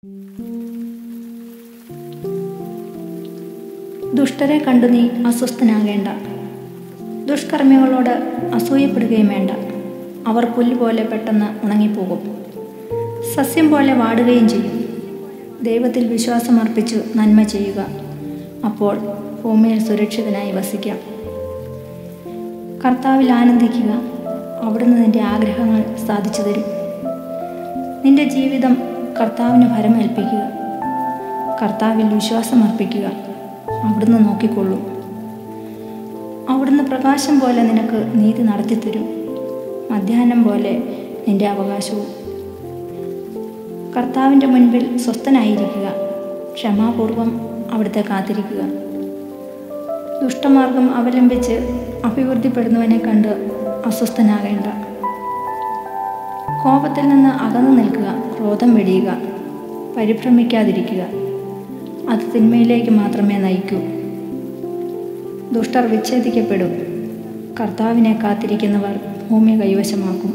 ദുഷ്ടരെ കണ്ടു നീ അസ്വസ്ഥനാകേണ്ട ദുഷ്കർമ്മികളോട് അസൂയപ്പെടുകയും വേണ്ട അവർ പുല്ലുപോലെ പെട്ടെന്ന് ഉണങ്ങിപ്പോകും സസ്യം പോലെ വാടുകയും ചെയ്യും ദൈവത്തിൽ വിശ്വാസമർപ്പിച്ചു നന്മ ചെയ്യുക അപ്പോൾ ഭൂമിയിൽ സുരക്ഷിതനായി വസിക്കാം കർത്താവിൽ ആനന്ദിക്കുക അവിടുന്ന് നിന്റെ ആഗ്രഹങ്ങൾ സാധിച്ചു തരും നിന്റെ ജീവിതം കർത്താവിന് ഫലമേൽപ്പിക്കുക കർത്താവിൽ വിശ്വാസമർപ്പിക്കുക അവിടുന്ന് നോക്കിക്കൊള്ളൂ അവിടുന്ന് പ്രകാശം പോലെ നിനക്ക് നീതി നടത്തിത്തരും മധ്യാഹ്നം പോലെ നിന്റെ അവകാശവും കർത്താവിൻ്റെ മുൻപിൽ സ്വസ്ഥനായിരിക്കുക ക്ഷമാപൂർവം അവിടുത്തെ കാത്തിരിക്കുക ദുഷ്ടമാർഗം അവലംബിച്ച് അഭിവൃദ്ധിപ്പെടുന്നവനെ കണ്ട് അസ്വസ്ഥനാകേണ്ട കോപത്തിൽ നിന്ന് അകന്നു നിൽക്കുക ക്രോധം വെടിയുക പരിഭ്രമിക്കാതിരിക്കുക അത് തിന്മയിലേക്ക് മാത്രമേ നയിക്കൂ ദുഷ്ടർ വിച്ഛേദിക്കപ്പെടും കർത്താവിനെ കാത്തിരിക്കുന്നവർ ഭൂമി കൈവശമാക്കും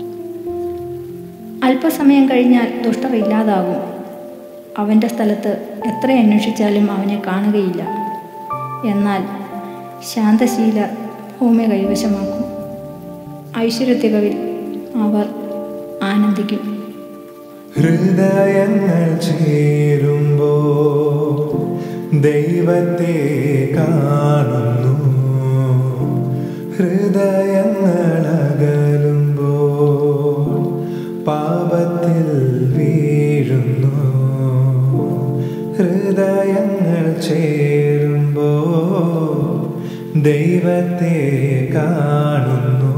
അല്പസമയം കഴിഞ്ഞാൽ ദുഷ്ടർ ഇല്ലാതാകും അവൻ്റെ സ്ഥലത്ത് എത്ര അന്വേഷിച്ചാലും അവനെ കാണുകയില്ല എന്നാൽ ശാന്തശീലർ ഭൂമി കൈവശമാക്കും ഐശ്വര്യത്തികവിൽ അവർ ആനന്ദിക്കും ഹൃദയങ്ങൾ ചേരുമ്പോ ദൈവത്തെ കാണുന്നു ഹൃദയങ്ങൾ അകലുമ്പോ പാപത്തിൽ വീഴുന്നു ഹൃദയങ്ങൾ ചേരുമ്പോ ദൈവത്തെ കാണുന്നു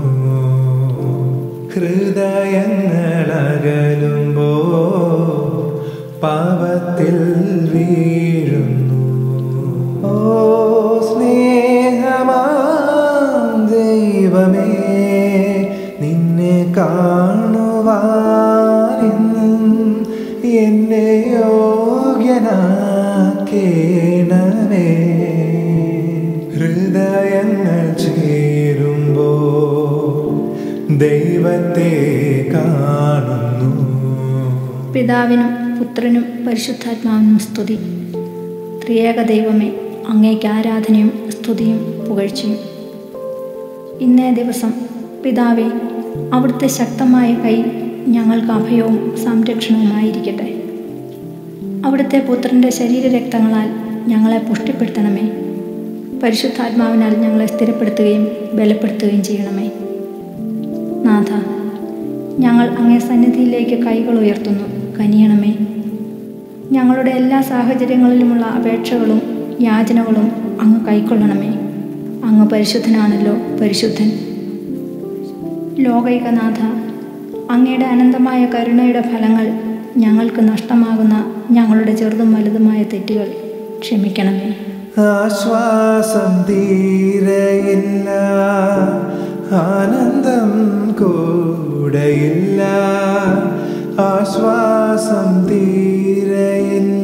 ഹൃദയങ്ങളകലുമ്പോ പാപത്തിൽ വീഴുന്നു ഓ സ്നേഹമാ ദൈവമേ നിന്നെ കാണുവാനെന്നും എന്നെ യോഗ്യനാക്കേണമേ ഹൃദയങ്ങൾ ചേരുമ്പോ ദൈവത്തെ കാണുന്നു പിതാവിനും പുത്രനും പരിശുദ്ധാത്മാവിനും സ്തുതി ത്രിയേക ദൈവമേ അങ്ങേക്ക് ആരാധനയും സ്തുതിയും പുകഴ്ചയും ഇന്നേ ദിവസം പിതാവെ അവിടുത്തെ ശക്തമായ കൈ ഞങ്ങൾക്ക് അഭയവും സംരക്ഷണവുമായിരിക്കട്ടെ അവിടുത്തെ പുത്രൻ്റെ ശരീരരക്തങ്ങളാൽ ഞങ്ങളെ പുഷ്ടിപ്പെടുത്തണമേ പരിശുദ്ധാത്മാവിനാൽ ഞങ്ങളെ സ്ഥിരപ്പെടുത്തുകയും ബലപ്പെടുത്തുകയും ചെയ്യണമേ നാഥ ഞങ്ങൾ അങ്ങേ സന്നിധിയിലേക്ക് കൈകൾ ഉയർത്തുന്നു കനിയണമേ ഞങ്ങളുടെ എല്ലാ സാഹചര്യങ്ങളിലുമുള്ള അപേക്ഷകളും യാചനകളും അങ്ങ് കൈക്കൊള്ളണമേ അങ്ങ് പരിശുദ്ധനാണല്ലോ പരിശുദ്ധൻ ലോകൈകനാഥ അങ്ങയുടെ അനന്തമായ കരുണയുടെ ഫലങ്ങൾ ഞങ്ങൾക്ക് നഷ്ടമാകുന്ന ഞങ്ങളുടെ ചെറുതും വലുതുമായ തെറ്റുകൾ ക്ഷമിക്കണമേ ആശ്വാസം തീരെയില്ല ആനന്ദം കൂടെയില്ല ആശ്വാസം തീരെയില്ല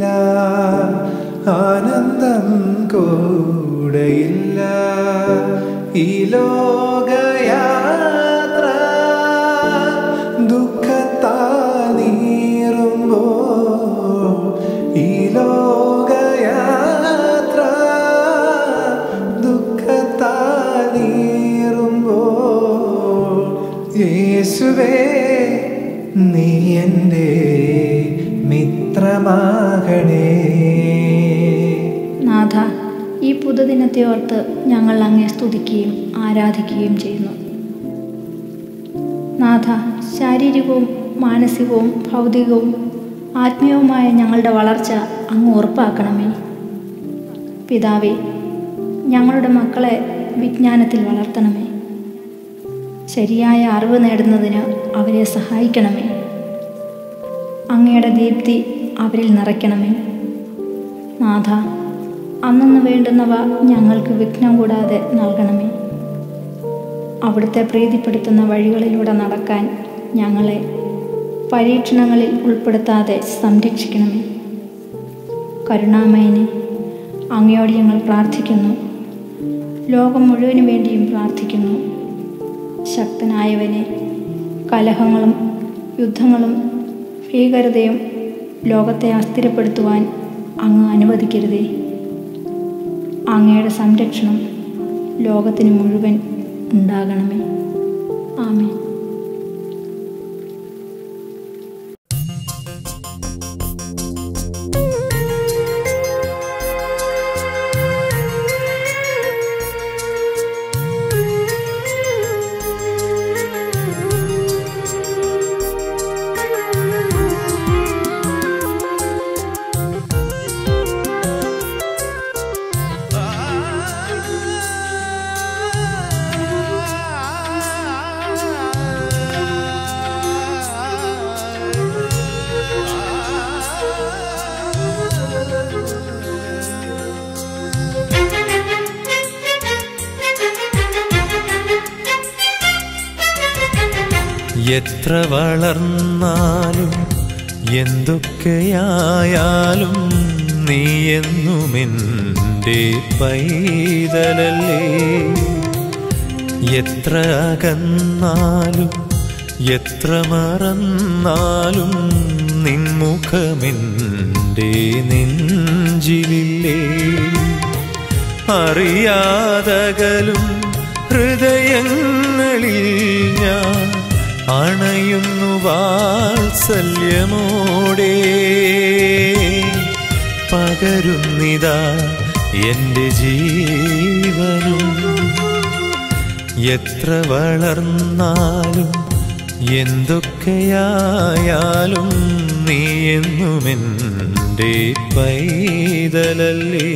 ആനന്ദം കൂടെയില്ല ഈ ലോകയാത്ര ദുഃഖത്താൽ നീറുമ്പോ ഈ ലോകയാത്ര ദുഃഖത്താൽ നീറുമ്പോ യേശുവേ നീ എൻ്റെ മിത്രമാകണേ നാഥ ഈ പുതുദിനത്തെ ഓർത്ത് ഞങ്ങൾ അങ്ങേ സ്തുതിക്കുകയും ആരാധിക്കുകയും ചെയ്യുന്നു നാഥ ശാരീരികവും മാനസികവും ഭൗതികവും ആത്മീയവുമായ ഞങ്ങളുടെ വളർച്ച അങ്ങ് ഉറപ്പാക്കണമേ പിതാവേ ഞങ്ങളുടെ മക്കളെ വിജ്ഞാനത്തിൽ വളർത്തണമേ ശരിയായ അറിവ് നേടുന്നതിന് അവരെ സഹായിക്കണമേ അങ്ങയുടെ ദീപ്തി അവരിൽ നിറയ്ക്കണമേ നാഥ അന്നു വേണ്ടുന്നവ ഞങ്ങൾക്ക് വിഘ്നം കൂടാതെ നൽകണമേ അവിടുത്തെ പ്രീതിപ്പെടുത്തുന്ന വഴികളിലൂടെ നടക്കാൻ ഞങ്ങളെ പരീക്ഷണങ്ങളിൽ ഉൾപ്പെടുത്താതെ സംരക്ഷിക്കണമേ കരുണാമയനെ അങ്ങയോട് ഞങ്ങൾ പ്രാർത്ഥിക്കുന്നു ലോകം മുഴുവനു വേണ്ടിയും പ്രാർത്ഥിക്കുന്നു ശക്തനായവനെ കലഹങ്ങളും യുദ്ധങ്ങളും ഭീകരതയും ലോകത്തെ അസ്ഥിരപ്പെടുത്തുവാൻ അങ്ങ് അനുവദിക്കരുതേ അങ്ങയുടെ സംരക്ഷണം ലോകത്തിന് മുഴുവൻ ഉണ്ടാകണമേ ആമേൻ എത്ര വളർന്നാലും എന്തൊക്കെയായാലും നീ എന്നുമെൻ്റെ പൈതലല്ലേ എത്ര അകന്നാലും എത്ര മറന്നാലും നിൻമുഖമെൻ്റെ നെഞ്ചിലില്ലേ അറിയാതകലും ഹൃദയങ്ങളിൽ ഞാൻ അണയുന്നു വാത്സല്യമോടെ പകരുന്നിതാ എൻ്റെ ജീവനും എത്ര വളർന്നാലും എന്തൊക്കെയായാലും നീ എന്നുമെൻ്റെ പൈതലല്ലേ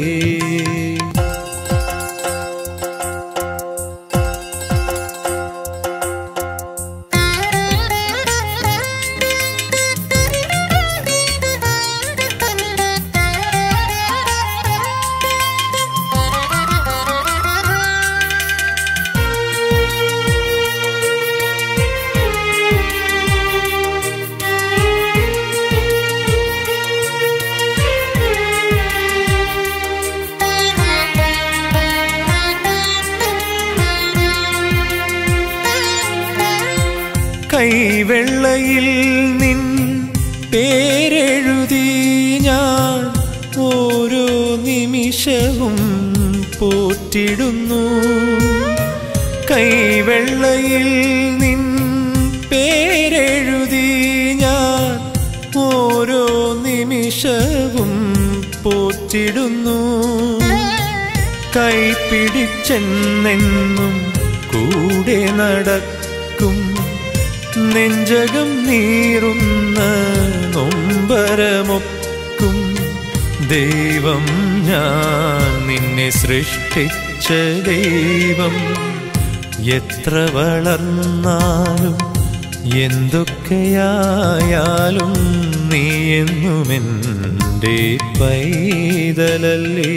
കൈവെള്ളയിൽ നിൻ പേരെഴുതി ഞാൻ ഓരോ നിമിഷവും പോറ്റിടുന്നു കൈവെള്ളയിൽ നിൻ പേരെഴുതി ഞാൻ ഓരോ നിമിഷവും പോറ്റിടുന്നു കൈപിടിച്ചെന്നെന്നും കൂടെ നടക്കും നെഞ്ചകം നീറുന്ന നൊമ്പരമൊക്കും ദൈവം ഞാൻ നിന്നെ സൃഷ്ടിച്ച ദൈവം എത്ര വളർന്നാലും എന്തൊക്കെയായാലും നീ എന്നുമെൻ്റെ പൈതലല്ലേ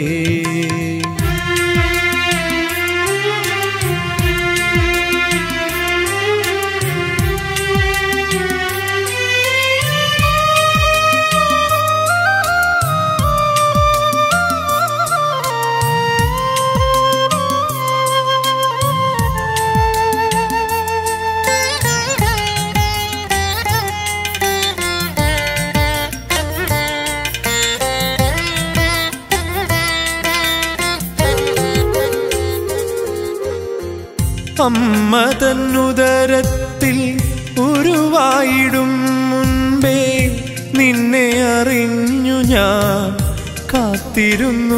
അമ്മ തന്നുദരത്തിൽ ഉരുവായിടും മുൻപേ നിന്നെ അറിഞ്ഞു ഞാൻ കാത്തിരുന്നു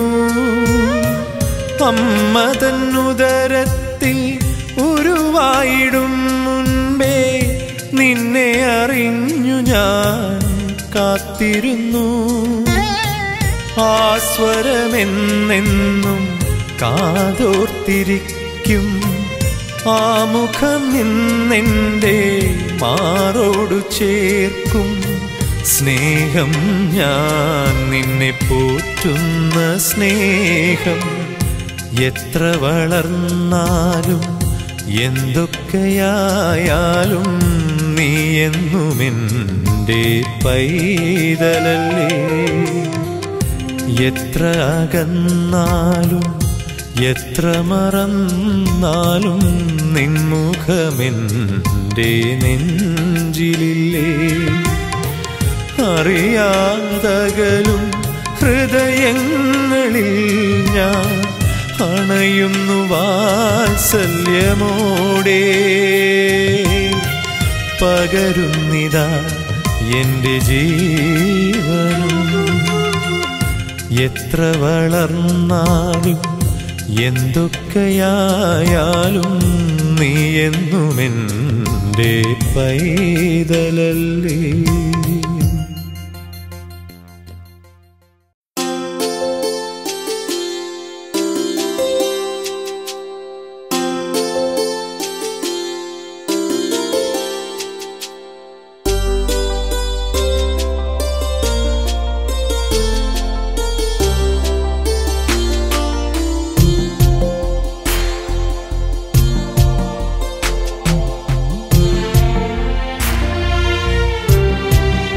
അമ്മ തന്നുദരത്തിൽ ഉരുവായിടും മുൻപേ നിന്നെ അറിഞ്ഞു ഞാൻ കാത്തിരുന്നു ആസ്വരമെന്നെന്നും കാതോർത്തിരിക്കും ആ മുഖം നിന്നെൻ്റെ മാറോടു ചേർക്കും സ്നേഹം ഞാൻ നിന്നെ പോറ്റുന്ന സ്നേഹം എത്ര വളർന്നാലും എന്തൊക്കെയായാലും നീ എന്നുമെൻ്റെ പൈതലല്ലേ എത്ര അകന്നാലും എത്ര മറന്നാലും നിൻമുഖമെൻ്റെ നെഞ്ചിലില്ലേ അറിയാതകലും ഹൃദയങ്ങളിൽ ഞാൻ അണയുന്നു വാത്സല്യമോടെ പകരുന്നിതാ എൻ്റെ ജീവനും എത്ര വളർന്നാലും എന്തൊക്കെയായാലും നീ എന്നുമെൻ്റെ പൈതലല്ലേ ും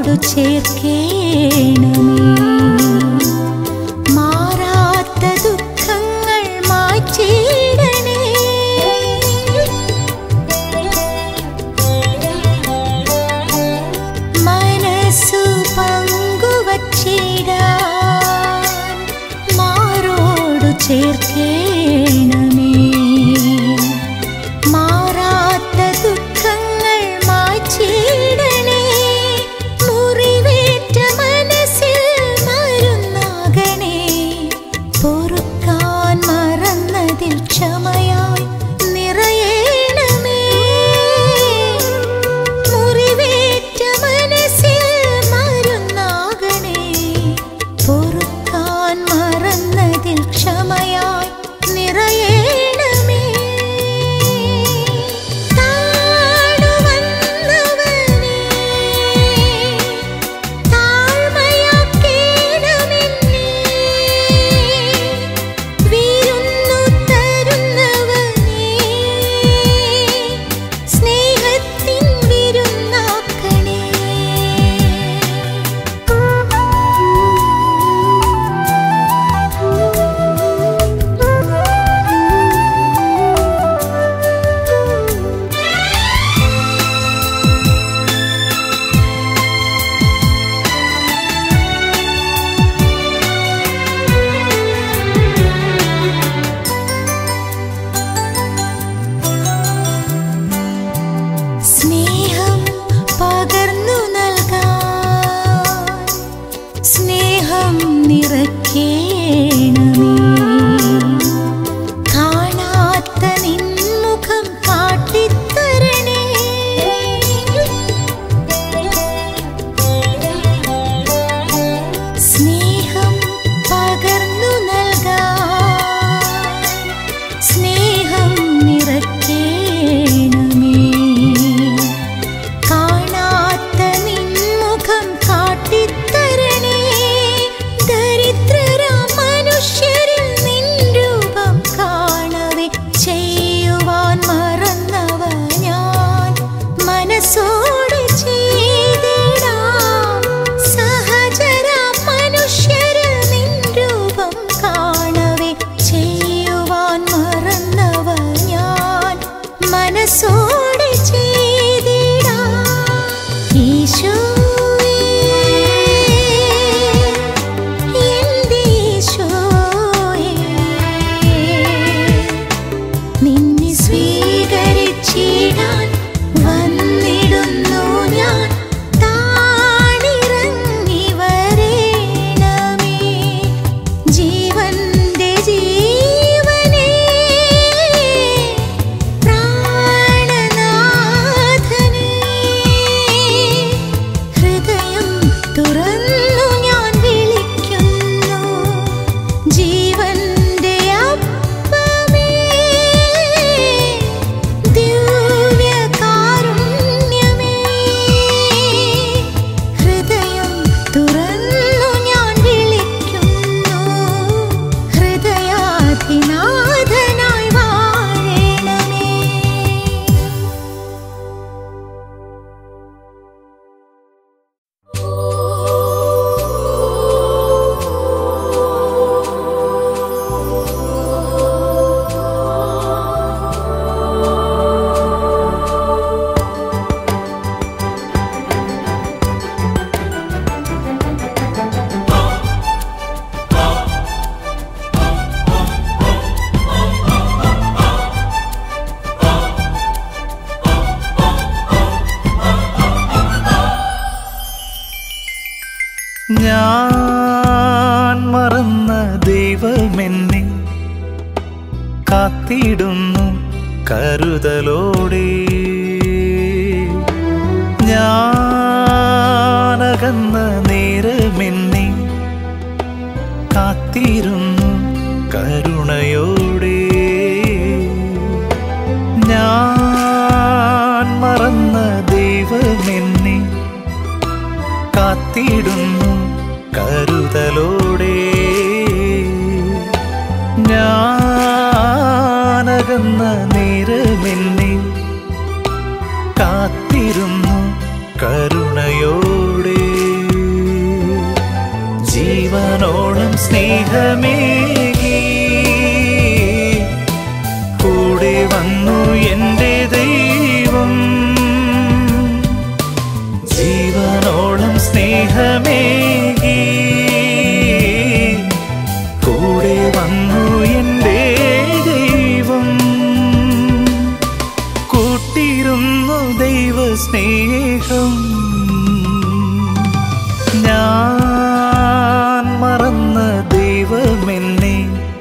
മാറോടു ചേർക്കേണമേ മാറാത്ത ദുഃഖങ്ങൾ മാറ്റിയിടണേ മനസ്സു പങ്കുവച്ചിടാൻ മാറോടു ചേർക്കേണമേ മാറാത്ത ദുഃഖങ്ങൾ മാറ്റിയിടണേ മുറിവേറ്റ മനസ്സിൽ മരുന്നാകണേ പൊറുക്കാൻ മറന്നതിൽ ക്ഷമയായി നിറയേണമേ മുറിവേറ്റ മനസ്സിൽ മരുന്നാകണേ പൊറുക്കാൻ മറന്നതിൽ ക്ഷമയായി നിറയേണമേ താണുവന്നവനേ താഴ്മയാക്കേണമെന്നേ വീരുന്നു തരുന്നവനേ സ്നേഹത്തിൻ വിരുന്നാക്കണേ സ്നേഹം പകർന്നു നൽകാൻ സ്നേഹം നിറക്കേണമേ കാണാത്ത നിൻമുഖം കാട്ടിത്തരണേ സ്നേഹം പകർന്നു നൽകാൻ സ്നേഹം നിറക്കേണമേ കാണാത്ത നിൻമുഖം കാട്ടിത്തരണേ ദരിദ്രരാ മനുഷ്യരിൽ നിൻ രൂപം കാണവേ ചെയ്യുവാൻ മറന്നവ ഞാൻ മനസ്സോടെ ചെയ്തിടാം സഹചരാ മനുഷ്യരിൽ നിൻ രൂപം കാണവേ ചെയ്യുവാൻ മറന്നവ ഞാൻ മനസ്സോടെ ചെയ്തിടാം ഈശോയേ എൻ്റെ ഈശോയേ നിന്നെ സ്വീകരിച്ചിടാൻ വന്നിടുന്നു ഞാൻ താണിറങ്ങി വരേണമേ ജീവന്റെ ജീവനേ പ്രാണനാഥനേ ഹൃദയം തുറന്നു ഞാൻ വിളിക്കുന്നു ജീവന്റെ അപ്പമേ ദിവ്യകാരുണ്യമേ ഹൃദയം തുറന്നു ഞാൻ വിളിക്കുന്നു ഹൃദയാധിനാഥനായി വാഴണമേ ഞാൻ മറന്ന ദൈവമെന്നെ കാത്തിടുന്നു കരുതലോടെ ഞാനകന്ന നേരമെന്നെ കാത്തിരുന്നു കരുണയോടെ ഞാൻ മറന്ന ദൈവമെന്നെ കാത്തിടുന്നു കരുതലോടെ ഞാനകന്ന നേരമെന്നെ കാത്തിരുന്നു കരുണയോടെ സ്നേഹമേകി കൂടെ വന്നു എൻ്റെ ദൈവം ജീവനോളം സ്നേഹമേകി കൂടെ വന്നു എൻ്റെ ദൈവം കൂട്ടിരുന്നു ദൈവ സ്നേഹം ഞാൻ മറന്ന ദൈവമെന്നെ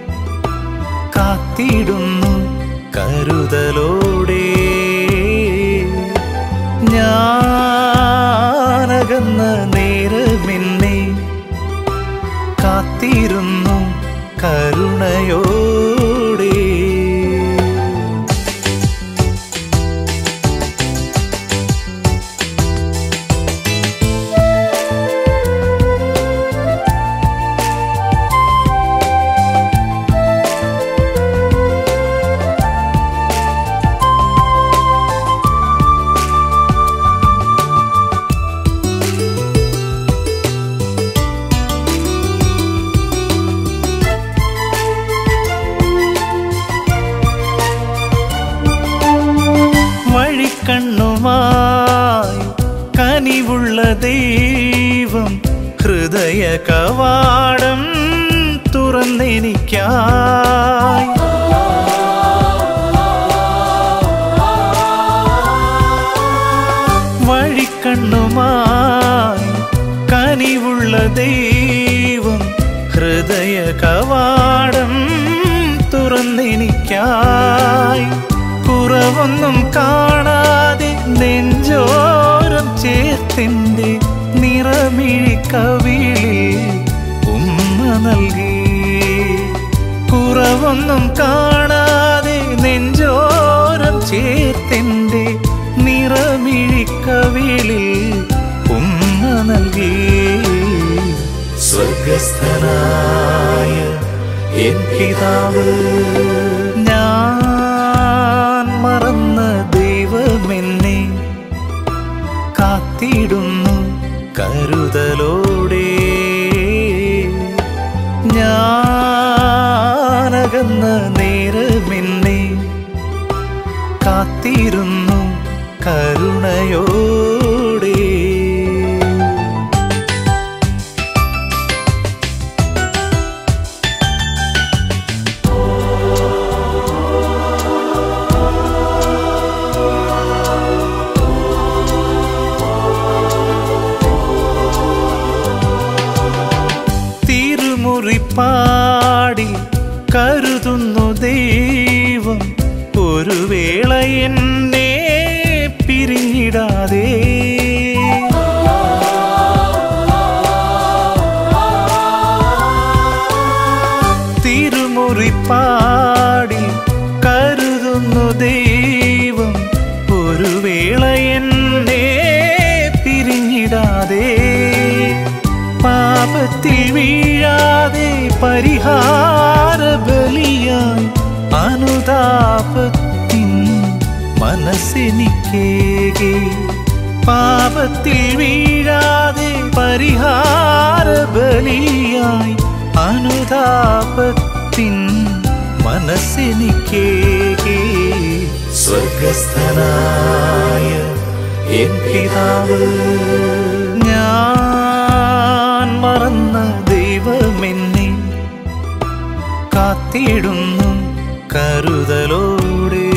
കാത്തിടുന്നു കരുതലോടെ ഞാനകന്ന നേരമെന്നെ കാത്തിരുന്നു കരുണയോടെ വഴിക്കണ്ണുമായി കനിവുള്ള ദൈവം ഹൃദയ കവാടം തുറന്നെനിക്കായി വഴിക്കണ്ണുമായി കനിവുള്ള ദൈവം ഹൃദയ കവാടം തുറന്നെനിക്കായി കുറവൊന്നും കാണാതെ നെഞ്ചോരം ചേർത്തിൻ്റെ നിറമിഴി കവിളിൽ ഉമ്മ നൽകി കുറവൊന്നും കാണാതെ നെഞ്ചോരം ചേർത്തിൻ്റെ നിറമിഴി കവിളിൽ ഉമ്മ നൽകി സ്വർഗസ്ഥനായ എൻ പിതാവ് ഞാൻ മറന്ന ദൈവമെന്നെ കാത്തിടുന്നു കരുതലോടെ ഞാനകന്ന നേരമെന്നെ കാത്തിരുന്നു കരുണയോടെ തിരുമുറിപ്പാടി കരുതുന്നു ദൈവം ഒരു വേള എന്നെ പിരിഞ്ഞിടാതെ തിരുമുറിപ്പാടി കരുതുന്നു ദൈവം ഒരു വേള എന്നെ പിരിഞ്ഞിടാതെ പാപത്തിൽ വീഴാതെ പരിഹാര ബലിയായി അനുതാപത്തിൻ മനസ്സെനിക്കേകെ പാപത്തിൽ വീഴാതെ പരിഹാര ബലിയായി അനുതാപത്തിൻ മനസ്സെനിക്കേകെ സ്വർഗസ്ഥനായ എൻ പിതാവ് ഞാൻ മറന്ന ദൈവമെന്നെ കാത്തിടുന്നു കരുതലോടെ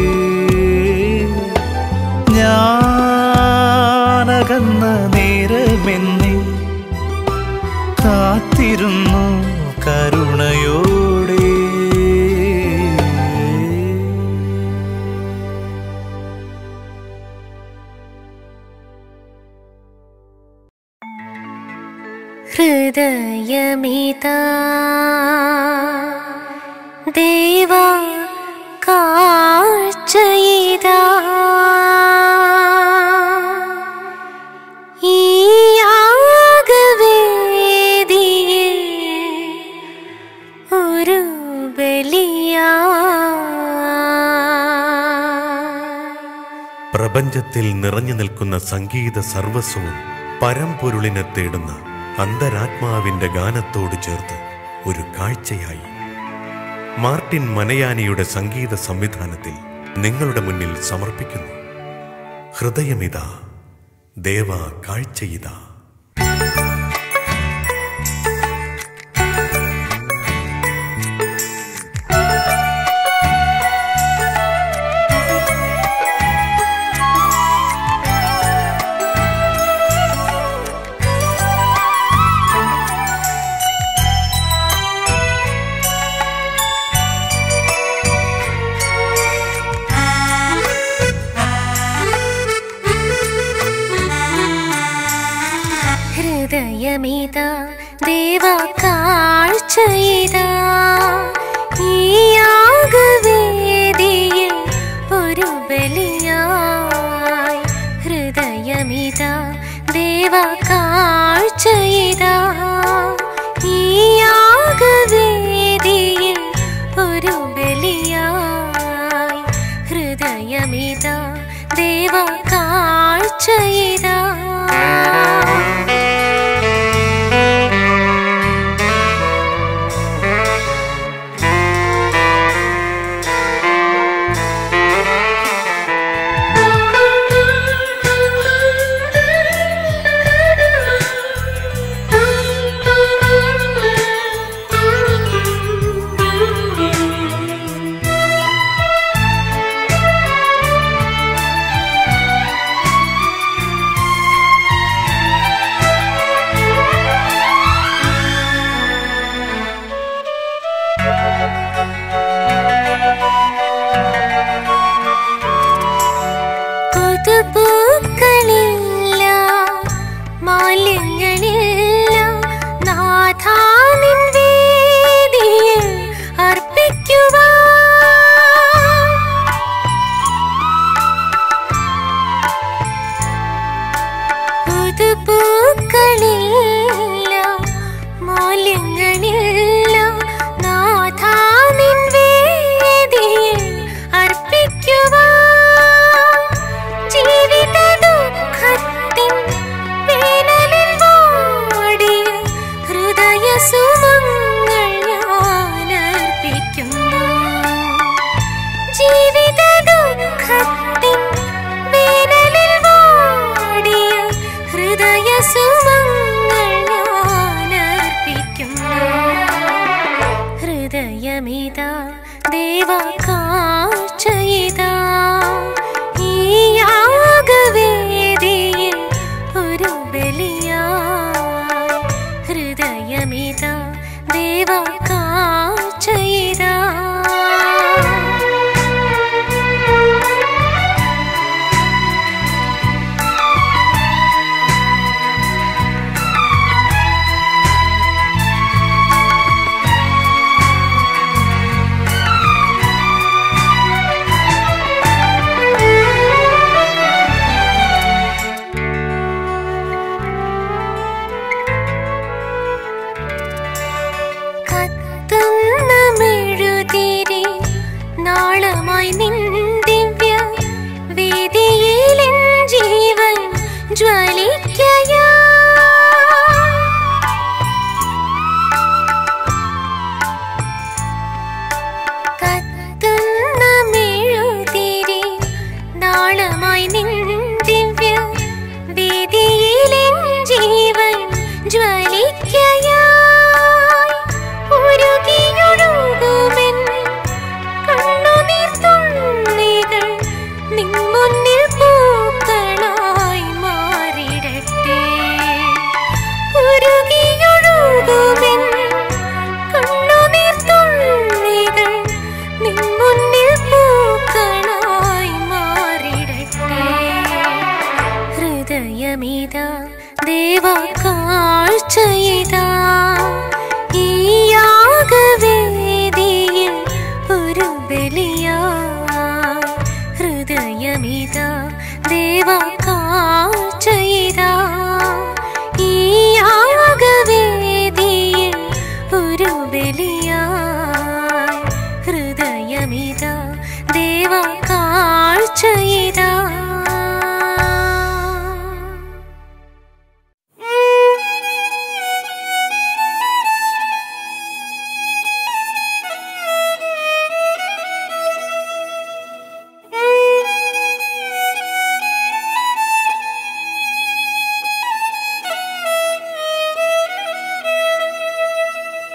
ഞാനകന്ന നേരമെന്നെ കാത്തിരുന്നു കരുണയോടെ ഹൃദയമിതാ ദേവാ കാഴ്ചയിതാ ഈ യാഗവേദിയിൽ ഒരു ബലിയാ പ്രപഞ്ചത്തിൽ നിറഞ്ഞു നിൽക്കുന്ന സംഗീത സർവസ്വവും പരമ്പൊരുളിനെ തേടുന്ന അന്തരാത്മാവിന്റെ ഗാനത്തോട് ചേർത്ത് ഒരു കാഴ്ചയായി മാർട്ടിൻ മനയാനിയുടെ സംഗീത സംവിധാനത്തിൽ നിങ്ങളുടെ മുന്നിൽ സമർപ്പിക്കുന്നു ഹൃദയമിതാ ദേവ കാഴ്ചയിതാ ഹൃദയമിതാ ദേവ കാഴ്ചയിതാ ഈ യാഗവേദിയിൽ ഒരു ബലിയായി ഹൃദയമിതാ ദേവ കാഴ്ചയിതാ ഈ യാഗവേദിയിൽ ഒരു ബലിയായി ഹൃദയമിതാ ദേവ കാഴ്ചയിതാ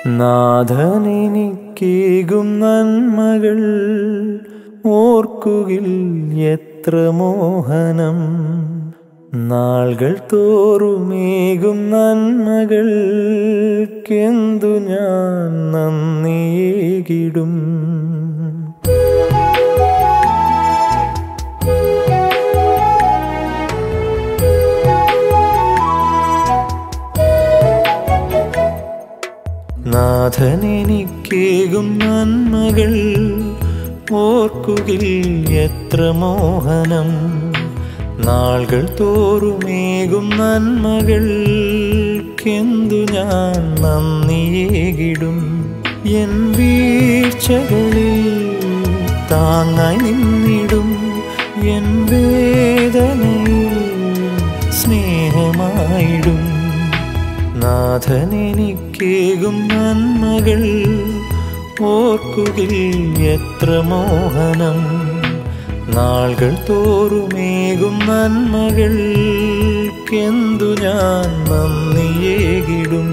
നാഥനെനിക്കേകും നന്മകൾ ഓർക്കുകിൽ എത്ര മോഹനം നാളുകൾ തോറുമേകും നന്മകൾക്കെന്തു ഞാൻ നന്ദിയേകിടും നാഥനെനിക്കേകും നന്മകൾ ഓർക്കുകിൽ എത്ര മോഹനം നാളുകൾ തോറുമേകും നന്മകൾക്കെന്തു ഞാൻ നന്ദിയേകിടും എൻ വീഴ്ചകളിൽ താങ്ങായി നിന്നിടും എൻ വേദനയിൽ സ്നേഹമായിടും നാഥനെനിക്കേകും നന്മകൾ ഓർക്കുകിൽ എത്ര മോഹനം നാളുകൾ തോറുമേകും നന്മകൾക്കെന്തു ഞാൻ നന്ദിയേകിടും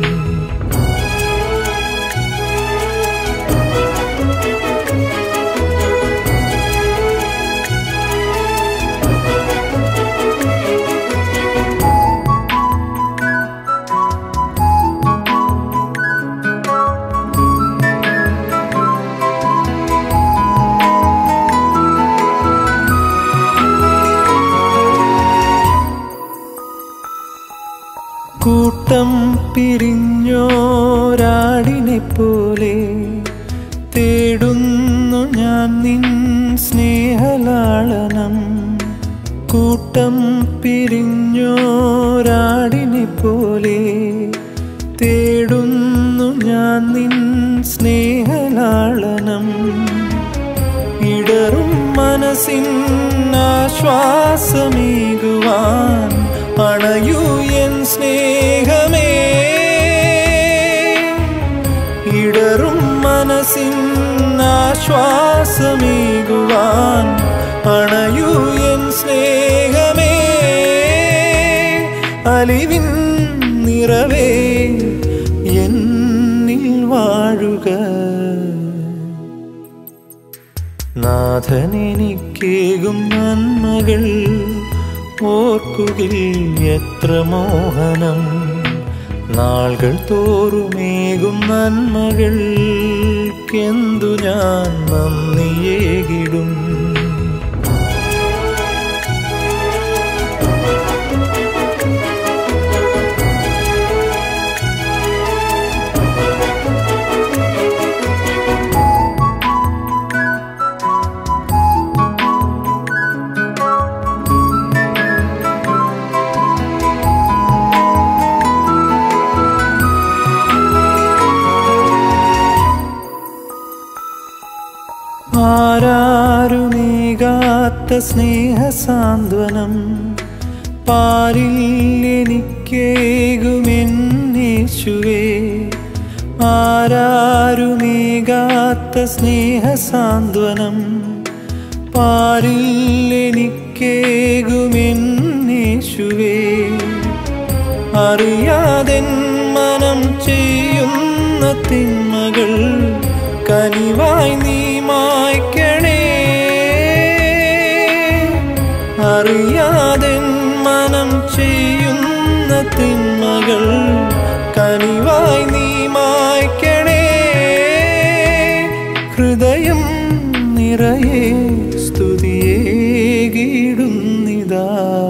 കൂട്ടം പിരിഞ്ഞോരാടിനെ പോലെ തേടുന്നു ഞാൻ നിൻ സ്നേഹലാളനം കൂട്ടം പിരിഞ്ഞോരാടിനെ പോലെ തേടുന്നു ഞാൻ നിൻ സ്നേഹലാളനം ഇടറും മനസ്സിൻ ആശ്വാസമേകുവാൻ അണയൂ എൻ സ്നേഹമേ ഇടറും മനസ്സിൻ ആശ്വാസമേകുവാൻ അണയൂ എൻ സ്നേഹമേ അലിവിൻ നിറവേ എന്നിൽ വാഴുക നാഥനെനിക്കേകും നന്മകൾ ഓർക്കുകിൽ എത്ര മോഹനം നാളുകൾ തോറുമേകും നന്മകൾക്കെന്തു ഞാൻ നന്ദിയേകിടും ആരാരുമേകാത്ത സ്നേഹസാന്ത്വനം പാരിൽ എനിക്കേകുമെന്നേശുവേ ആരാരുമേകാത്ത സ്നേഹസാന്ത്വനം പാരിൽ എനിക്കേകുമെന്നേശുവേ അറിയാതെൻ മനം ചെയ്യുന്ന തിന്മകൾ കനിവായി നീ മായ്ക്കണേ അറിയാതെൻ മനം ചെയ്യുന്ന തിന്മകൾ കനിവായി നീ മായ്ക്കണേ ഹൃദയം നിറയെ സ്തുതിയേകിടുന്നിതാ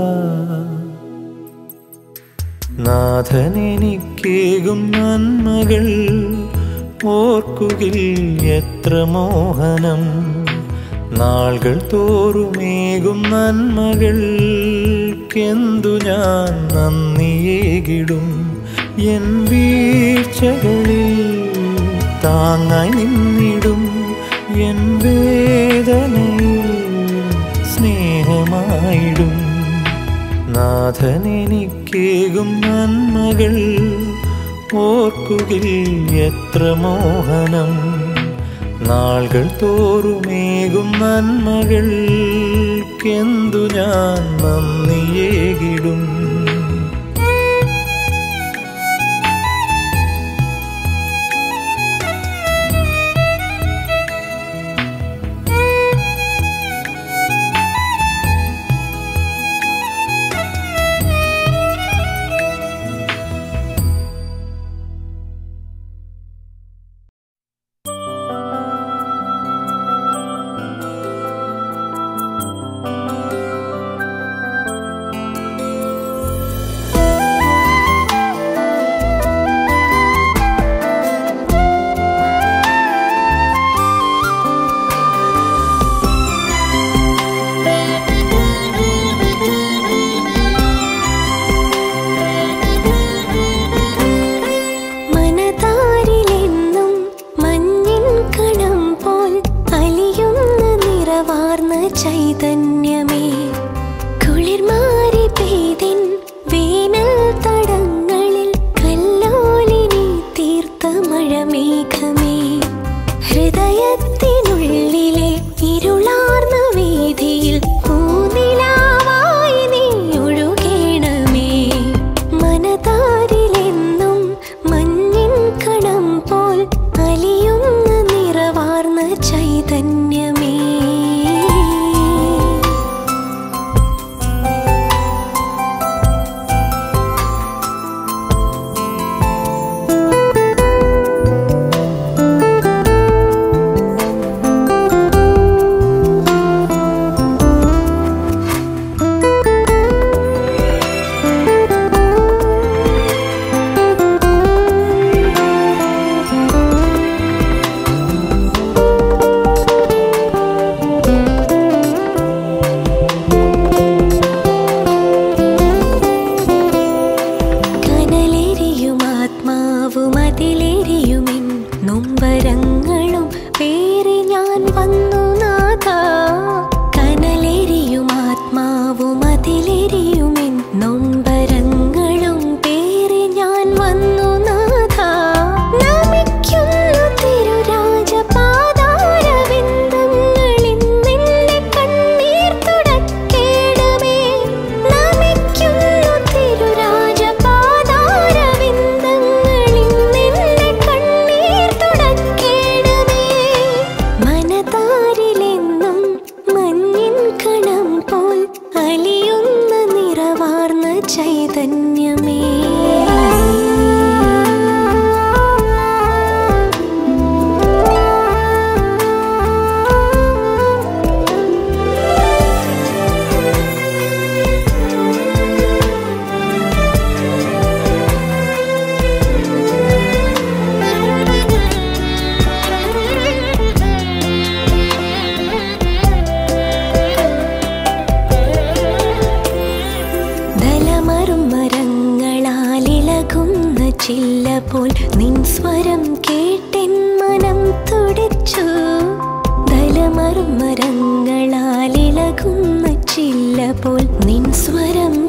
നാഥനെനിക്കേകും നന്മകൾ ഓർക്കുകിൽ എത്ര മോഹനം നാളുകൾ തോറുമേകും നന്മകൾക്കെന്തു ഞാൻ നന്ദിയേകിടും എൻ വീഴ്ചകളിൽ താങ്ങായി നിന്നിടും എൻ വേദനയിൽ സ്നേഹമായിടും നാഥനെനിക്കേകും നന്മകൾ ഓർക്കുകിൽ എത്ര മോഹനം നാളുകൾ തോറുമേകും നന്മകൾക്കെന്തു ഞാൻ നന്ദിയേകിടും ഇളകുന്ന ചില്ല പോൽ നിൻ സ്വരം കേട്ടെൻ മനം തുടിച്ചു ദലമർമരങ്ങളാൽ ഇളകുന്ന ചില്ല പോൽ നിൻ സ്വരം